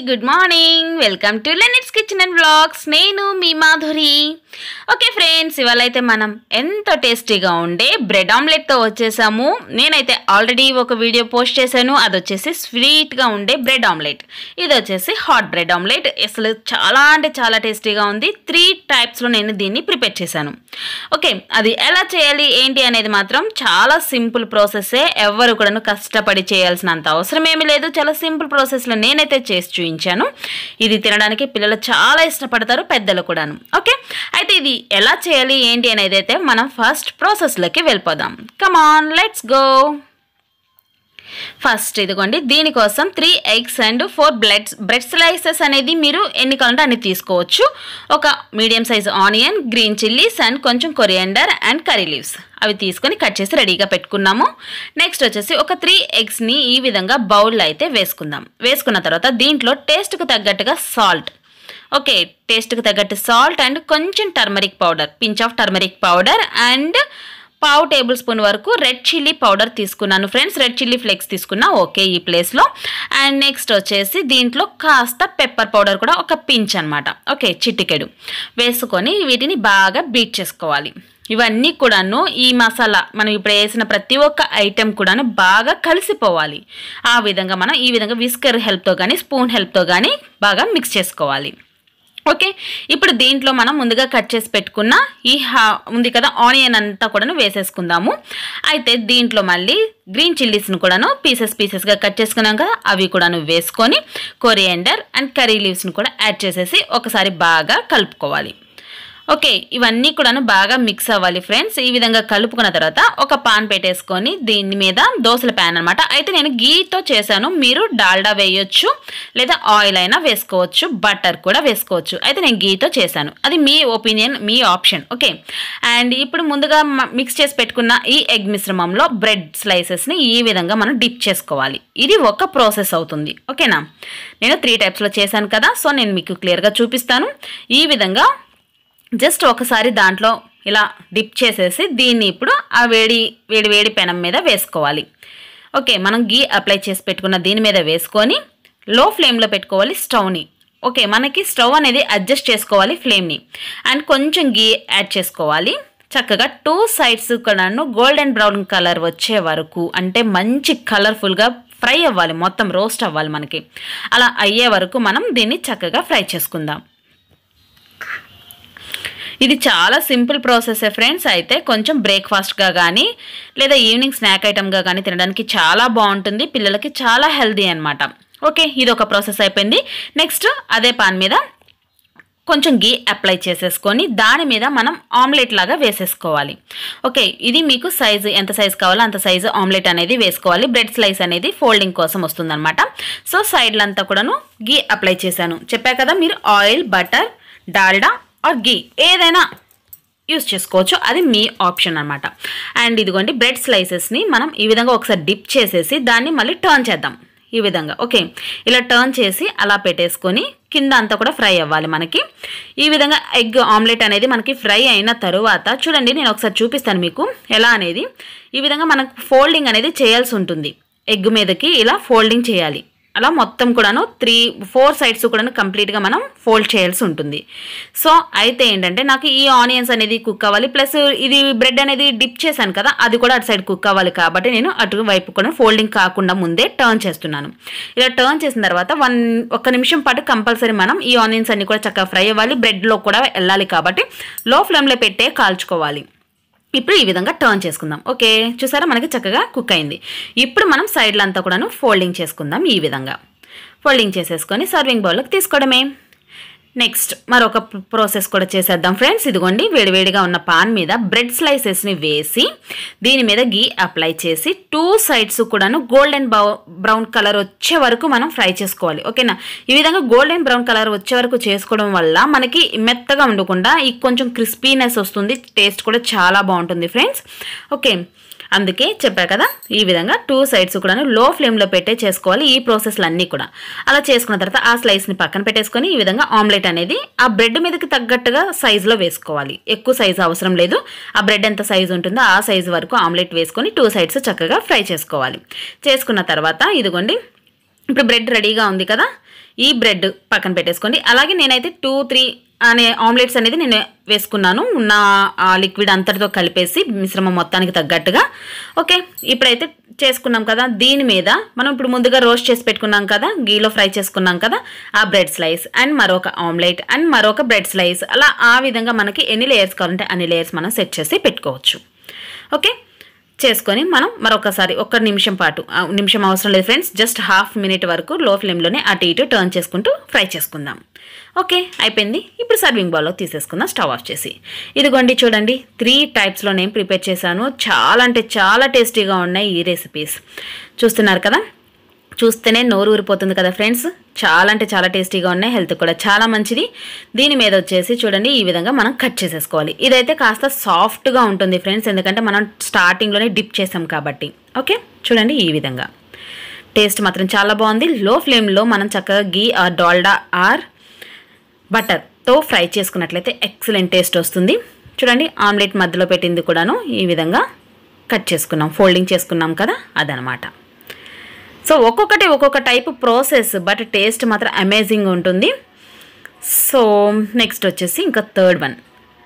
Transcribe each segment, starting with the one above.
good morning welcome to లెనిట్స్ kitchen and blogs నేను మీ మాధురి ఓకే ఫ్రెండ్స్ ఇవాళ అయితే మనం ఎంతో టేస్టీగా ఉండే బ్రెడ్ ఆమ్లెట్తో వచ్చేసాము నేనైతే ఆల్రెడీ ఒక వీడియో పోస్ట్ చేశాను అది వచ్చేసి స్వీట్గా ఉండే బ్రెడ్ ఆమ్లెట్ ఇది వచ్చేసి హాట్ బ్రెడ్ ఆమ్లెట్ అసలు చాలా అంటే చాలా టేస్టీగా ఉంది త్రీ టైప్స్లో నేను దీన్ని ప్రిపేర్ చేశాను ఓకే అది ఎలా చేయాలి ఏంటి అనేది మాత్రం చాలా సింపుల్ ప్రాసెస్సే ఎవరు కూడాను కష్టపడి చేయాల్సినంత అవసరం ఏమీ లేదు చాలా సింపుల్ ప్రాసెస్లో నేనైతే చేసి చూపించాను ఇది తినడానికి పిల్లలు చాలా ఇష్టపడతారు పెద్దలు కూడాను ఓకే అయితే ఇది ఎలా చేయాలి ఏంటి అనేది అయితే మనం ఫస్ట్ ప్రాసెస్లోకి వెళ్ళిపోదాం కమాన్ లెట్స్ గో ఫస్ట్ ఇదిగోండి దీనికోసం three eggs and four bread bread slices అనేది మీరు ఎన్ని కావాలంటే అన్ని తీసుకోవచ్చు ఒక medium size onion green chillies and కొంచెం కొరియండర్ అండ్ కర్రీ లీవ్స్ అవి తీసుకొని కట్ చేసి రెడీగా పెట్టుకున్నాము నెక్స్ట్ వచ్చేసి ఒక త్రీ ఎగ్స్ని ఈ విధంగా బౌల్లో అయితే వేసుకుందాం వేసుకున్న తర్వాత దీంట్లో టేస్ట్కి తగ్గట్టుగా సాల్ట్ ఓకే టేస్ట్కి తగ్గట్టు సాల్ట్ అండ్ కొంచెం turmeric powder pinch of turmeric powder and పావు టేబుల్ స్పూన్ వరకు రెడ్ చిల్లీ పౌడర్ తీసుకున్నాను ఫ్రెండ్స్ రెడ్ చిల్లీ ఫ్లేక్స్ తీసుకున్నా ఓకే ఈ ప్లేస్లో అండ్ నెక్స్ట్ వచ్చేసి దీంట్లో కాస్త పెప్పర్ పౌడర్ కూడా ఒక పించ్ అనమాట ఓకే చిటికెడు వేసుకొని వీటిని బాగా బీట్ చేసుకోవాలి ఇవన్నీ కూడాను ఈ మసాలా మనం ఇప్పుడు వేసిన ప్రతి ఒక్క ఐటెం కూడాను బాగా కలిసిపోవాలి ఆ విధంగా మనం ఈ విధంగా విస్కర్ హెల్ప్తో కానీ స్పూన్ హెల్ప్తో కానీ బాగా మిక్స్ చేసుకోవాలి ఓకే ఇప్పుడు దీంట్లో మనం ముందుగా కట్ చేసి పెట్టుకున్న ఈ హా ఉంది కదా ఆనియన్ అంతా కూడాను వేసేసుకుందాము అయితే దీంట్లో మళ్ళీ గ్రీన్ చిల్లీస్ను కూడాను పీసెస్ పీసెస్గా కట్ చేసుకున్నాం కదా అవి కూడాను వేసుకొని కొరియండర్ అండ్ కర్రీ లీవ్స్ను కూడా యాడ్ చేసేసి ఒకసారి బాగా కలుపుకోవాలి ఓకే ఇవన్నీ కూడాను బాగా మిక్స్ అవ్వాలి ఫ్రెండ్స్ ఈ విధంగా కలుపుకున్న తర్వాత ఒక పాన్ పెట్టేసుకొని దీని మీద దోశల ప్యాన్ అనమాట అయితే నేను గీతో చేశాను మీరు డాల్డా వేయొచ్చు లేదా ఆయిల్ అయినా వేసుకోవచ్చు బటర్ కూడా వేసుకోవచ్చు అయితే నేను గీతో చేశాను అది మీ ఒపీనియన్ మీ ఆప్షన్ ఓకే అండ్ ఇప్పుడు ముందుగా మిక్స్ చేసి పెట్టుకున్న ఈ ఎగ్ మిశ్రమంలో బ్రెడ్ స్లైసెస్ని ఈ విధంగా మనం డిప్ చేసుకోవాలి ఇది ఒక ప్రాసెస్ అవుతుంది ఓకేనా నేను త్రీ టైప్స్లో చేశాను కదా సో నేను మీకు క్లియర్గా చూపిస్తాను ఈ విధంగా జస్ట్ ఒకసారి దాంట్లో ఇలా డిప్ చేసేసి దీన్ని ఇప్పుడు ఆ వేడి వేడి వేడి పెనం మీద వేసుకోవాలి ఓకే మనం గీ అప్లై చేసి పెట్టుకున్న దీని మీద వేసుకొని లో ఫ్లేమ్లో పెట్టుకోవాలి స్టవ్ని ఓకే మనకి స్టవ్ అనేది అడ్జస్ట్ చేసుకోవాలి ఫ్లేమ్ని అండ్ కొంచెం గీ యాడ్ చేసుకోవాలి చక్కగా టూ సైడ్స్ కూడాను గోల్డెన్ బ్రౌన్ కలర్ వచ్చే వరకు అంటే మంచి కలర్ఫుల్గా ఫ్రై అవ్వాలి మొత్తం రోస్ట్ అవ్వాలి మనకి అలా అయ్యే వరకు మనం దీన్ని చక్కగా ఫ్రై చేసుకుందాం ఇది చాలా సింపుల్ ప్రాసెస్ ఫ్రెండ్స్ అయితే కొంచెం బ్రేక్ఫాస్ట్గా కానీ లేదా ఈవినింగ్ స్నాక్ ఐటమ్గా కానీ తినడానికి చాలా బాగుంటుంది పిల్లలకి చాలా హెల్దీ అనమాట ఓకే ఇది ఒక ప్రాసెస్ అయిపోయింది నెక్స్ట్ అదే పాన్ మీద కొంచెం గీ అప్లై చేసేసుకొని దాని మీద మనం ఆమ్లెట్ లాగా వేసేసుకోవాలి ఓకే ఇది మీకు సైజు ఎంత సైజు కావాలో అంత సైజు ఆమ్లెట్ అనేది వేసుకోవాలి బ్రెడ్ స్లైస్ అనేది ఫోల్డింగ్ కోసం వస్తుందన్నమాట సో సైడ్లంతా కూడాను గీ అప్లై చేశాను చెప్పా కదా మీరు oil butter Dalda or ghee ఏదైనా యూస్ చేసుకోవచ్చు అది మీ ఆప్షన్ అనమాట అండ్ ఇదిగోండి బ్రెడ్ స్లైసెస్ని మనం ఈ విధంగా ఒకసారి డిప్ చేసేసి దాన్ని మళ్ళీ టర్న్ చేద్దాం ఈ విధంగా ఓకే ఇలా టర్న్ చేసి అలా పెట్టేసుకొని కింద అంతా కూడా ఫ్రై అవ్వాలి మనకి ఈ విధంగా ఎగ్ ఆమ్లెట్ అనేది మనకి ఫ్రై అయిన తరువాత చూడండి నేను ఒకసారి చూపిస్తాను మీకు ఎలా అనేది ఈ విధంగా మనకు ఫోల్డింగ్ అనేది చేయాల్సి ఉంటుంది ఎగ్ మీదకి ఇలా ఫోల్డింగ్ చేయాలి అలా మొత్తం కూడాను త్రీ ఫోర్ సైడ్స్ కూడాను కంప్లీట్గా మనం ఫోల్డ్ చేయాల్సి ఉంటుంది సో అయితే ఏంటంటే నాకు ఈ ఆనియన్స్ అనేది కుక్ అవ్వాలి ప్లస్ ఇది బ్రెడ్ అనేది డిప్ చేశాను కదా అది కూడా అటు సైడ్ కుక్ అవ్వాలి కాబట్టి నేను అటు వైపు కూడా ఫోల్డింగ్ కాకుండా ముందే టర్న్ చేస్తున్నాను ఇలా టర్న్ చేసిన తర్వాత వన్ ఒక్క నిమిషం పాటు కంపల్సరీ మనం ఈ ఆనియన్స్ అన్ని కూడా చక్కగా ఫ్రై అవ్వాలి బ్రెడ్లో కూడా వెళ్ళాలి కాబట్టి లో ఫ్లేమ్లో పెట్టే కాల్చుకోవాలి ఇప్పుడు ఈ విధంగా టర్న్ చేసుకుందాం ఓకే చూసారా మనకి చక్కగా కుక్ అయింది ఇప్పుడు మనం సైడ్లంతా కూడాను ఫోల్డింగ్ చేసుకుందాం ఈ విధంగా ఫోల్డింగ్ చేసేసుకొని సర్వింగ్ బౌల్లోకి తీసుకోవడమే నెక్స్ట్ మరొక ప్రాసెస్ కూడా చేసేద్దాం ఫ్రెండ్స్ ఇదిగోండి వేడివేడిగా ఉన్న పాన్ మీద బ్రెడ్ స్లైసెస్ని వేసి దీని మీద గీ అప్లై చేసి టూ సైడ్స్ కూడాను గోల్డెన్ బ్రౌన్ కలర్ వచ్చే వరకు మనం ఫ్రై చేసుకోవాలి ఓకేనా ఈ విధంగా గోల్డెన్ బ్రౌన్ కలర్ వచ్చే వరకు చేసుకోవడం వల్ల మనకి మెత్తగా ఉండకుండా ఈ కొంచెం క్రిస్పీనెస్ వస్తుంది టేస్ట్ కూడా చాలా బాగుంటుంది ఫ్రెండ్స్ ఓకే అందుకే చెప్పా కదా ఈ విధంగా టూ సైడ్స్ కూడా లో ఫ్లేమ్లో పెట్టే చేసుకోవాలి ఈ ప్రాసెస్లు అన్నీ కూడా అలా చేసుకున్న తర్వాత ఆ స్లైస్ని పక్కన పెట్టేసుకొని ఈ విధంగా ఆమ్లెట్ అనేది ఆ బ్రెడ్ మీదకి తగ్గట్టుగా సైజులో వేసుకోవాలి ఎక్కువ సైజు అవసరం లేదు ఆ బ్రెడ్ ఎంత సైజు ఉంటుందో ఆ సైజు వరకు ఆమ్లెట్ వేసుకొని టూ సైడ్స్ చక్కగా ఫ్రై చేసుకోవాలి చేసుకున్న తర్వాత ఇదిగోండి ఇప్పుడు బ్రెడ్ రెడీగా ఉంది కదా ఈ బ్రెడ్ పక్కన పెట్టేసుకోండి అలాగే నేనైతే టూ త్రీ అనే ఆమ్లెట్స్ అనేది నేను వేసుకున్నాను ఉన్న ఆ లిక్విడ్ అంతటితో కలిపేసి మిశ్రమం మొత్తానికి తగ్గట్టుగా ఓకే ఇప్పుడైతే చేసుకున్నాం కదా దీని మీద మనం ఇప్పుడు ముందుగా రోస్ట్ చేసి పెట్టుకున్నాం కదా గీలో ఫ్రై చేసుకున్నాం కదా ఆ బ్రెడ్ స్లైస్ అండ్ మరొక ఆమ్లెట్ అండ్ మరొక బ్రెడ్ స్లైస్ అలా ఆ విధంగా మనకి ఎన్ని లేయర్స్ కావాలంటే అన్ని లేయర్స్ మనం సెట్ చేసి పెట్టుకోవచ్చు ఓకే చేసుకొని మనం మరొకసారి ఒక్క నిమిషం పాటు ఆ, నిమిషం అవసరం లేదు ఫ్రెండ్స్ జస్ట్ హాఫ్ మినిట్ వరకు లో ఫ్లేమ్లోనే అటు ఇటు టర్న్ చేసుకుంటూ ఫ్రై చేసుకుందాం ఓకే అయిపోయింది ఇప్పుడు సర్వింగ్ బౌల్లో తీసేసుకుందాం స్టవ్ ఆఫ్ చేసి ఇదిగోండి చూడండి త్రీ టైప్స్లో నేను ప్రిపేర్ చేశాను చాలా అంటే చాలా టేస్టీగా ఉన్నాయి ఈ రెసిపీస్ చూస్తున్నారు కదా చూస్తేనే నోరు ఊరిపోతుంది కదా ఫ్రెండ్స్ చాలా అంటే చాలా టేస్టీగా ఉన్నాయి హెల్త్ కూడా చాలా మంచిది దీని మీద వచ్చేసి చూడండి ఈ విధంగా మనం కట్ చేసేసుకోవాలి ఇదైతే కాస్త సాఫ్ట్గా ఉంటుంది ఫ్రెండ్స్ ఎందుకంటే మనం స్టార్టింగ్లోనే డిప్ చేసాం కాబట్టి ఓకే చూడండి ఈ విధంగా టేస్ట్ మాత్రం చాలా బాగుంది లో ఫ్లేమ్లో మనం చక్కగా గీ ఆర్ డాల్డా ఆర్ బటర్తో ఫ్రై చేసుకున్నట్లయితే ఎక్సలెంట్ టేస్ట్ వస్తుంది చూడండి ఆమ్లెట్ మధ్యలో పెట్టింది కూడాను ఈ విధంగా కట్ చేసుకున్నాం ఫోల్డింగ్ చేసుకున్నాం కదా అదనమాట సో ఒక్కొక్కటి ఒక్కొక్క టైప్ ప్రాసెస్ బట్ టేస్ట్ మాత్రం అమేజింగ్ ఉంటుంది సో నెక్స్ట్ వచ్చేసి ఇంకా థర్డ్ వన్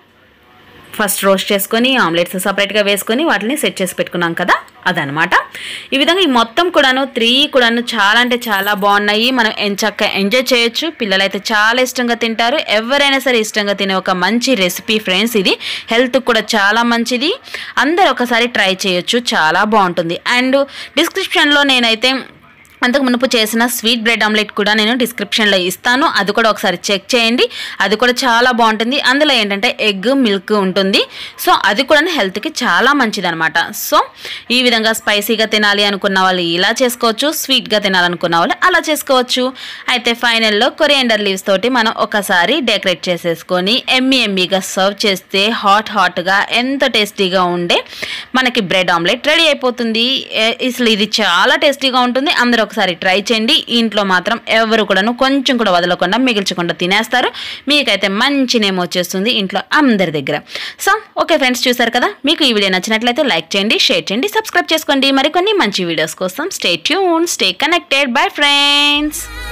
ఫస్ట్ రోస్ట్ చేసుకొని ఆమ్లెట్స్ సపరేట్గా వేసుకొని వాటిని సెట్ చేసి పెట్టుకున్నాం కదా అదనమాట ఈ విధంగా ఈ మొత్తం కూడాను త్రీ కూడాను చాలా అంటే చాలా బాగున్నాయి మనం ఎంచక్క ఎంజాయ్ చేయొచ్చు పిల్లలైతే చాలా ఇష్టంగా తింటారు ఎవరైనా సరే ఇష్టంగా తినే ఒక మంచి రెసిపీ ఫ్రెండ్స్ ఇది హెల్త్ కూడా చాలా మంచిది అందరు ఒకసారి ట్రై చేయొచ్చు చాలా బాగుంటుంది అండ్ డిస్క్రిప్షన్లో నేనైతే అంతకు మునుపు చేసిన స్వీట్ బ్రెడ్ ఆమ్లెట్ కూడా నేను డిస్క్రిప్షన్లో ఇస్తాను అది కూడా ఒకసారి చెక్ చేయండి అది కూడా చాలా బాగుంటుంది అందులో ఏంటంటే ఎగ్ మిల్క్ ఉంటుంది సో అది కూడా హెల్త్కి చాలా మంచిది అనమాట సో ఈ విధంగా స్పైసీగా తినాలి అనుకున్న వాళ్ళు ఇలా చేసుకోవచ్చు స్వీట్గా తినాలనుకున్న వాళ్ళు అలా చేసుకోవచ్చు అయితే ఫైనల్లో కొరియండర్ లీవ్స్ తోటి మనం ఒకసారి డెకరేట్ చేసేసుకొని ఎమ్మి ఎమ్మిగా సర్వ్ చేస్తే హాట్ హాట్గా ఎంత టేస్టీగా ఉండే మనకి బ్రెడ్ ఆమ్లెట్ రెడీ అయిపోతుంది ఏ- అసలు ఇది చాలా టేస్టీగా ఉంటుంది అందరూ ఒకసారి ట్రై చేయండి ఇంట్లో మాత్రం ఎవరు కూడాను కొంచెం కూడా వదలకుండా మిగిల్చకుండా తినేస్తారు మీకైతే మంచి నేమ్ వచ్చేస్తుంది ఇంట్లో అందరి దగ్గర సో ఓకే ఫ్రెండ్స్ చూసారు కదా మీకు ఈ వీడియో నచ్చినట్లయితే లైక్ చేయండి షేర్ చేయండి సబ్స్క్రైబ్ చేసుకోండి మరికొన్ని మంచి వీడియోస్ కోసం stay tune stay connected bye friends